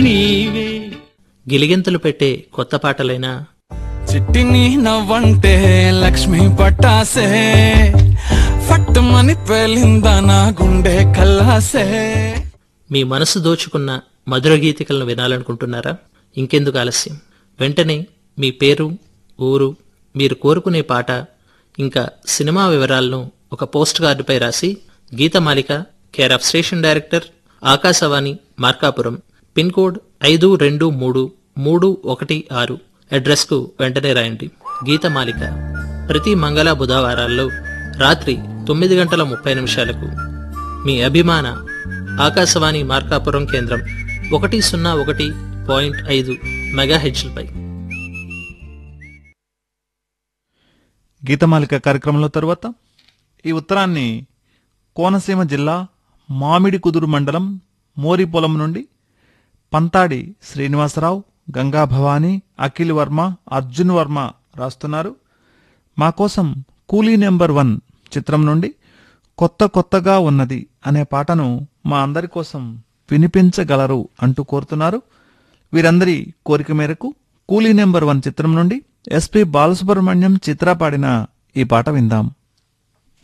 నీవే గిలిగింతలు పెట్టే కొత్త పాటలైనా చిట్టిని నవ్వంటే లక్ష్మి పట్టాసే ఫట్టుమని పేలిందా నా గుండె కల్లాసే మీ మనసు దోచుకున్న మధుర గీతికలను వినాలనుకుంటున్నారా ఇంకెందుకు ఆలస్యం వెంటనే మీ పేరు ఊరు మీరు కోరుకునే పాట ఇంకా సినిమా వివరాలను ఒక పోస్ట్ కార్డుపై రాసి Geethamalika care of station director Akashvani Markapuram pin code ఐదు రెండు మూడు మూడు ఒకటి ఆరు అడ్రస్కు వెంటనే రాయండి గీతమాలిక ప్రతి మంగళ బుధవారాల్లో రాత్రి తొమ్మిది గంటల ముప్పై నిమిషాలకు మీ అభిమాన ఆకాశవాణి మార్కాపురం కేంద్రం ఒకటి సున్నా ఒకటి పాయింట్ ఐదు మెగాహెచ్లపై గీతమాలిక కార్యక్రమంలో తరువాత ఈ ఉత్తరాన్ని కోనసీమ జిల్లా మామిడి కుదురు మండలం మోరిపొలం నుండి పంతాడి శ్రీనివాసరావు గంగా భవానీ అఖిల్ వర్మ అర్జున్ వర్మ రాస్తున్నారు మా కోసం కూలీ నెంబర్ వన్ చిత్రం నుండి కొత్త కొత్తగా ఉన్నది అనే పాటను మా అందరి కోసం వినిపించగలరు అంటూ కోరుతున్నారు వీరందరి కోరిక మేరకు కూలీ నెంబర్ వన్ చిత్రం నుండి ఎస్పి బాలసుబ్రహ్మణ్యం చిత్ర పాడిన ఈ పాట విందాం